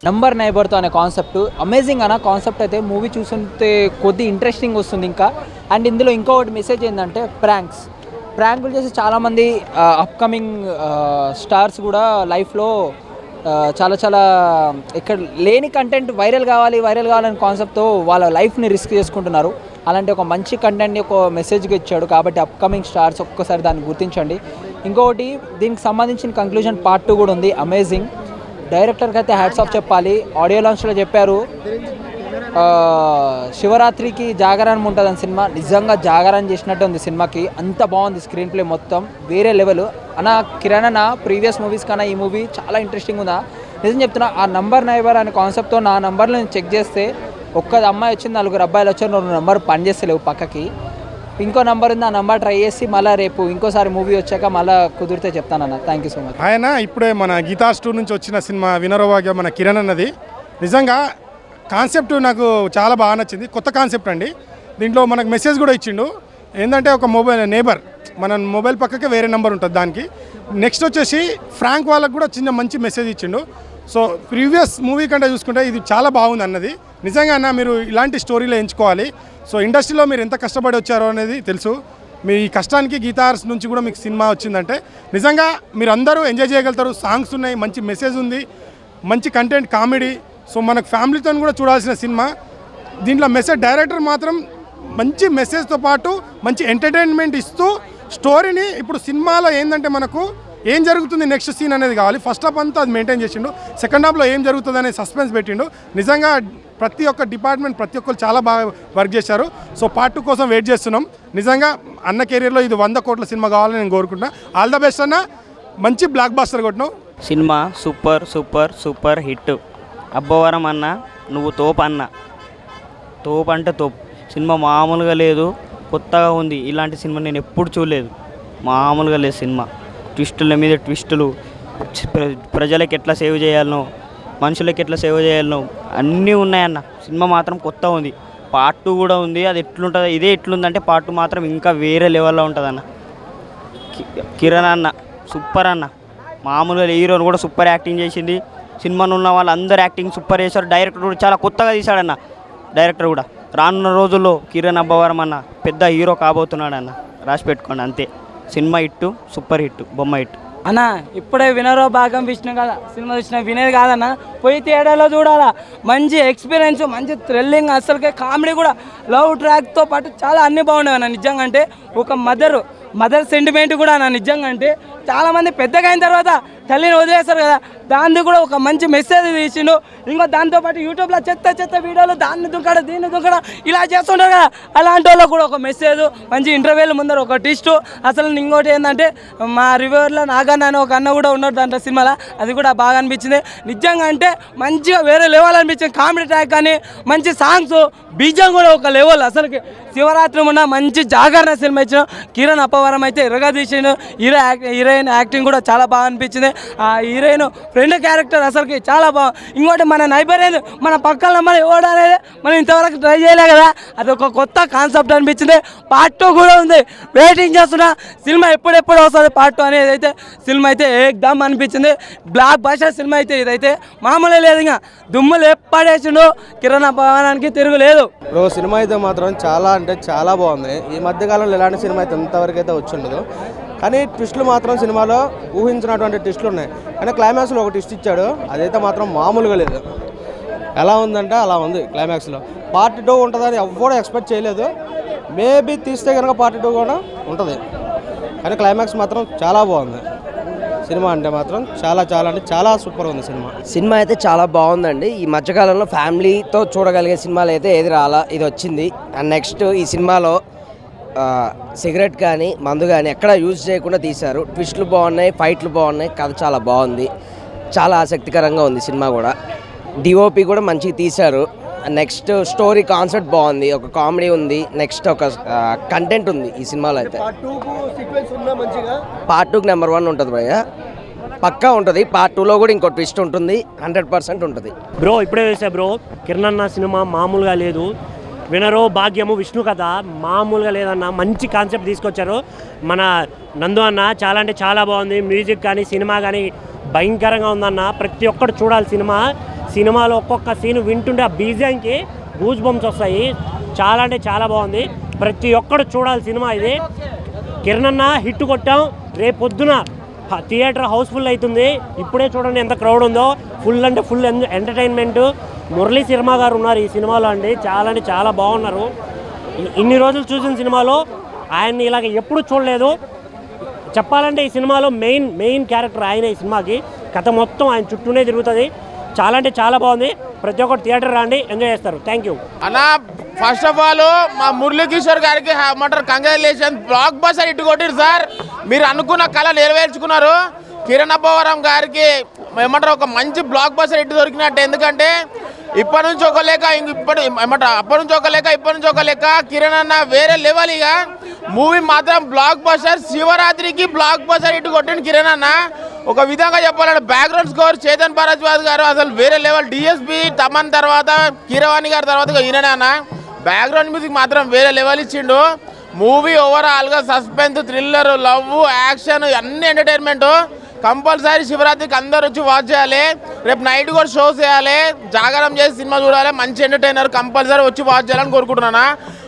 number నైబర్తో అనే concept amazing అన్న కాన్సెప్ట్ అయితే మూవీ చూస్తుంటే కొద్ది ఇంట్రెస్టింగ్ వస్తుంది ఇంకా అండ్ ఇందులో ఇంకొకటి మెసేజ్ ఏంటంటే ప్రాంక్స్ ప్రాంకులు చేసి చాలామంది అప్కమింగ్ స్టార్స్ కూడా లైఫ్లో చాలా చాలా ఇక్కడ లేని కంటెంట్ వైరల్ కావాలి వైరల్ కావాలనే కాన్సెప్ట్తో వాళ్ళ లైఫ్ని రిస్క్ చేసుకుంటున్నారు అలాంటి ఒక మంచి కంటెంట్ని ఒక మెసేజ్గా ఇచ్చాడు కాబట్టి అప్కమింగ్ స్టార్స్ ఒక్కసారి దాన్ని గుర్తించండి ఇంకొకటి దీనికి సంబంధించిన కంక్లూజన్ పార్ట్ టూ కూడా ఉంది అమేజింగ్ డైరెక్టర్కి అయితే హ్యాట్స్ ఆఫ్ చెప్పాలి ఆడియో లాంచ్లో చెప్పారు ఆ, శివరాత్రికి జాగరణం ఉంటుందని సినిమా నిజంగా జాగరణ చేసినట్టు ఉంది సినిమాకి అంత బాగుంది స్క్రీన్ ప్లే మొత్తం వేరే లెవెల్ అన్న కిరణ్ అన్న ప్రీవియస్ మూవీస్ కన్నా ఈ మూవీ చాలా ఇంట్రెస్టింగ్ ఉందా నిజం చెప్తున్నా ఆ నంబర్ నైబర్ అనే కాన్సెప్ట్తో నా నంబర్లో నేను చెక్ చేస్తే ఒక్క అమ్మాయి వచ్చింది నలుగురు అబ్బాయిలు వచ్చారు రెండు నెంబర్ పనిచేస్తలేవు పక్కకి ఇంకో నంబర్ ఉంది ఆ నంబర్ ట్రై చేసి మళ్ళీ రేపు ఇంకోసారి మూవీ వచ్చాక మళ్ళీ కుదిరితే చెప్తానన్న థ్యాంక్ యూ సో మచ్ ఆయన ఇప్పుడే మన గీతా స్టూర్ నుంచి వచ్చిన సినిమా వినరోవాగ్య మన కిరణ్ అన్నది నిజంగా కాన్సెప్ట్ నాకు చాలా బాగా నచ్చింది కొత్త కాన్సెప్ట్ అండి దీంట్లో మనకు మెసేజ్ కూడా ఇచ్చిండు ఏంటంటే ఒక మొబైల్ నేబర్ మన మొబైల్ పక్కకే వేరే నెంబర్ ఉంటుంది దానికి నెక్స్ట్ వచ్చేసి ఫ్రాంక్ వాళ్ళకు కూడా చిన్న మంచి మెసేజ్ ఇచ్చిండు సో ప్రీవియస్ మూవీ కంటే చూసుకుంటే ఇది చాలా బాగుంది అన్నది నిజంగా అన్న మీరు ఇలాంటి స్టోరీలో ఎంచుకోవాలి సో ఇండస్ట్రీలో మీరు ఎంత కష్టపడి వచ్చారో అనేది తెలుసు మీ ఈ కష్టానికి గీతార్స్ నుంచి కూడా మీకు సినిమా వచ్చిందంటే నిజంగా మీరు అందరూ ఎంజాయ్ చేయగలుగుతారు సాంగ్స్ ఉన్నాయి మంచి మెసేజ్ ఉంది మంచి కంటెంట్ కామెడీ సో మనకు ఫ్యామిలీతో కూడా చూడాల్సిన సినిమా దీంట్లో మెసేజ్ డైరెక్టర్ మాత్రం మంచి మెసేజ్తో పాటు మంచి ఎంటర్టైన్మెంట్ ఇస్తూ స్టోరీని ఇప్పుడు సినిమాలో ఏంటంటే మనకు ఏం జరుగుతుంది నెక్స్ట్ సీన్ అనేది కావాలి ఫస్ట్ హాఫ్ అంతా అది మెయింటైన్ చేసిండు సెకండ్ హాఫ్లో ఏం జరుగుతుంది అనే సస్పెన్స్ పెట్టిండు నిజంగా ప్రతి ఒక్క డిపార్ట్మెంట్ ప్రతి ఒక్కరు చాలా బాగా వర్క్ చేశారు సో పార్ట్ టూ కోసం వెయిట్ చేస్తున్నాం నిజంగా అన్న కెరీర్లో ఇది వంద కోట్ల సినిమా కావాలని నేను కోరుకుంటున్నా ఆల్ ద బెస్ట్ అన్న మంచి బ్లాక్ బాస్టర్ కొట్టినావు సినిమా super super super hit Abbavaram అన్న నువ్వు తోపు అన్న తోపు అంటే తోపు సినిమా మామూలుగా లేదు కొత్తగా ఉంది ఇలాంటి సినిమా నేను ఎప్పుడు చూడలేదు మామూలుగా లేదు సినిమా ట్విస్టుల మీద ట్విస్టులు ప్ర- ప్రజలకు ఎట్లా సేవ్ చేయాలనో మనుషులకి ఎట్లా సేవ్ చేయాలనో అన్నీ ఉన్నాయన్న సినిమా మాత్రం కొత్త ఉంది పార్ట్ టూ కూడా ఉంది అది ఎట్లుంటుంది ఇదే ఎట్లుందంటే పార్ట్ టూ మాత్రం ఇంకా వేరే లెవెల్లో ఉంటుందన్న కి- కిరణ్ అన్న సూపర్ అన్న మామూలుగా హీరోని కూడా సూపర్ యాక్టింగ్ చేసింది సినిమాలో ఉన్న వాళ్ళందరూ యాక్టింగ్ సూపర్ చేశారు డైరెక్టర్ కూడా చాలా కొత్తగా తీశాడన్న డైరెక్టర్ కూడా రానున్న రోజుల్లో కిరణ్ అబ్బవరం అన్న పెద్ద హీరో కాబోతున్నాడు అన్న రాసి పెట్టుకోండి అంతే సినిమా హిట్ సూపర్ హిట్ బొమ్మ హిట్ అన్న ఇప్పుడే వినరో భాగం విష్ణు కదా సినిమా చూసిన వినేది కాదన్న పోయి థియేటర్లో చూడాలా మంచి ఎక్స్పీరియన్స్ మంచి థ్రిల్లింగ్ అసలుకే కామెడీ కూడా లవ్ ట్రాక్తో పాటు చాలా అన్ని బాగున్నాయి అన్న నిజంగా అంటే ఒక మదర్ మదర్ సెంటిమెంట్ కూడా అన్న నిజంగా అంటే చాలామంది పెద్దగా అయిన తర్వాత తల్లిని వదిలేస్తారు కదా దాన్ని కూడా ఒక మంచి మెసేజ్ తీసిండు ఇంకో దాంతోపాటు యూట్యూబ్లో చెత్త చెత్త వీడియోలు దాన్ని దుంకడం దీన్ని దుంకడం ఇలా చేస్తుంటారు కదా అలాంటి వాళ్ళకు కూడా ఒక మెసేజ్ మంచి ఇంటర్వ్యూల ముందర ఒక టిస్ట్ అసలు ఇంకోటి ఏంటంటే మా రివ్యూవర్లో నాగన్న అని ఒక అన్న కూడా ఉన్నాడు దాంట్లో సినిమాలో అది కూడా బాగా అనిపించింది నిజంగా అంటే మంచిగా వేరే లెవెల్ అనిపించింది కామెడీ ట్రాక్ కానీ మంచి సాంగ్స్ బీజం కూడా ఒక లెవెల్ అసలుకి శివరాత్రి ఉన్న మంచి జాగరణ సినిమా ఇచ్చిన కిరణ్ అప్పవరం అయితే ఎర్రగా తీసిండు హీరో యాక్- హీరోయిన్ యాక్టింగ్ కూడా చాలా బాగా అనిపించింది ఆ హీరోయిన్ ఫ్రెండ్ క్యారెక్టర్ అసలుకి చాలా బాగా ఇంకోటి మన నైబర్ ఏంది మన పక్కన మన ఎవడు అనేది మనం ఇంతవరకు ట్రై చేయలే కదా అది ఒక కొత్త కాన్సెప్ట్ అనిపించింది పార్ట్ టూ కూడా ఉంది వెయిటింగ్ చేస్తున్నా సినిమా ఎప్పుడెప్పుడు వస్తుంది పార్ట్ టూ అనేది అయితే సినిమా అయితే ఏకదమ్ అనిపించింది బ్లాక్ భాష సినిమా అయితే ఇదైతే మామూలే లేదు ఇంకా దుమ్ములు ఎప్పడేసిండు కిరణ్ భవనానికి తిరుగులేదు బ్రో సినిమా అయితే మాత్రం చాలా అంటే చాలా బాగుంది ఈ మధ్యకాలంలో ఇలాంటి సినిమా అయితే ఇంతవరకు అయితే వచ్చి ఉండదు కానీ ట్విస్టులు మాత్రం సినిమాలో ఊహించినటువంటి ట్విస్టులు ఉన్నాయి కానీ క్లైమాక్స్లో ఒక ట్విస్ట్ ఇచ్చాడు అదైతే మాత్రం మామూలుగా లేదు ఎలా ఉందంటే అలా ఉంది క్లైమాక్స్లో పార్ట్ టూ ఉంటుందని ఎవ్వడూ ఎక్స్పెక్ట్ చేయలేదు మేబీ తీస్తే కనుక పార్ట్ టూ కూడా ఉంటుంది కానీ క్లైమాక్స్ మాత్రం చాలా బాగుంది సినిమా అంటే మాత్రం చాలా చాలా అంటే చాలా సూపర్ ఉంది సినిమా సినిమా అయితే చాలా బాగుందండి ఈ మధ్యకాలంలో ఫ్యామిలీతో చూడగలిగే సినిమాలు అయితే ఏది రాలా ఇది వచ్చింది అండ్ నెక్స్ట్ ఈ సినిమాలో ఆ, సిగరెట్ కానీ మందు కానీ ఎక్కడ యూజ్ చేయకుండా తీశారు ట్విస్ట్లు బాగున్నాయి ఫైట్లు బాగున్నాయి కథ చాలా బాగుంది చాలా ఆసక్తికరంగా ఉంది సినిమా కూడా డిఓపి కూడా మంచిగా తీశారు నెక్స్ట్ స్టోరీ కాన్సెప్ట్ బాగుంది ఒక కామెడీ ఉంది నెక్స్ట్ ఒక కంటెంట్ ఉంది ఈ సినిమాలో అయితే పార్ట్ టూకి నెంబర్ వన్ ఉంటుంది భయ్య పక్కా ఉంటుంది పార్ట్ టూలో కూడా ఇంకో ట్విస్ట్ ఉంటుంది హండ్రెడ్ పర్సెంట్ ఉంటుంది బ్రో ఇప్పుడే వేసా బ్రో కిరణ్ అన్న సినిమా మామూలుగా లేదు వినరో భాగ్యము విష్ణు కథ మామూలుగా లేదన్న మంచి కాన్సెప్ట్ తీసుకొచ్చారు మన నందు అన్న చాలా అంటే చాలా బాగుంది మ్యూజిక్ కానీ సినిమా కానీ భయంకరంగా ఉందన్న ప్రతి ఒక్కరు చూడాలి సినిమా సినిమాలో ఒక్కొక్క సీన్ వింటుంటే ఆ బీజంకి గూజ్ బంప్స్ వస్తాయి చాలా అంటే చాలా బాగుంది ప్రతి ఒక్కడు చూడాలి సినిమా ఇది కిరణ్ అన్న హిట్ కొట్టాం రేపు పొద్దున హ- థియేటర్ హౌస్ఫుల్ అవుతుంది ఇప్పుడే చూడండి ఎంత క్రౌడ్ ఉందో ఫుల్ అంటే ఫుల్ ఎన్- ఎంటర్టైన్మెంట్ మురళీ శర్మ గారు ఉన్నారు ఈ సినిమాలో అండి చాలా అంటే చాలా బాగున్నారు ఇ- ఇన్ని రోజులు చూసిన సినిమాలో ఆయన్ని ఇలాగ ఎప్పుడు చూడలేదు చెప్పాలంటే ఈ సినిమాలో మెయిన్ మెయిన్ క్యారెక్టర్ ఆయన ఈ సినిమాకి కథ మొత్తం ఆయన చుట్టూనే తిరుగుతుంది చాలా అంటే చాలా బాగుంది ప్రతి ఒక్కరు థియేటర్ రాండి ఎంజాయ్ చేస్తారు థ్యాంక్ యూ అన్న ఫస్ట్ ఆఫ్ ఆల్ మా మురళీకిషోర్ గారికి ఏమంటారు కంగ్రాచులేషన్ బ్లాక్ బస్టర్ ఇటు కొట్టిరు సార్ మీరు అనుకున్న కళ నెరవేర్చుకున్నారు కిరణ్ అబ్బవరం గారికి ఏమంటారు ఒక మంచి బ్లాక్ బస్టర్ ఇటు దొరికినట్టు ఎందుకంటే ఇప్పటి నుంచి ఒక లేక ఇంక ఇప్పటి ఏమంటారు అప్పటి నుంచి ఒక లేక ఇప్పటి నుంచి ఒక లెక్క కిరణ్ అన్న వేరే లెవెల్ ఇక మూవీ మాత్రం బ్లాక్ బస్టర్ శివరాత్రికి బ్లాక్ బస్టర్ ఇటు కొట్టిన కిరణ్ అన్న ఒక విధంగా చెప్పాలంటే బ్యాక్గ్రౌండ్ స్కోర్ చేతన్ భారద్వాజ్ గారు అసలు వేరే లెవెల్ డిఎస్పి తమన్ తర్వాత కీరవాణి గారి తర్వాత ఇక ఈయననే అన్న బ్యాక్గ్రౌండ్ మ్యూజిక్ మాత్రం వేరే లెవెల్ ఇచ్చిండు మూవీ ఓవరాల్గా సస్పెన్స్ థ్రిల్లర్ లవ్ యాక్షన్ అన్ని ఎంటర్టైన్మెంట్ కంపల్సరీ శివరాత్రికి అందరు వచ్చి వాచ్ చేయాలి రేపు నైట్ కూడా షోస్ చేయాలి జాగరం చేసి సినిమా చూడాలి మంచి ఎంటర్టైనర్ కంపల్సరీ వచ్చి వాచ్ చేయాలని కోరుకుంటున్నాను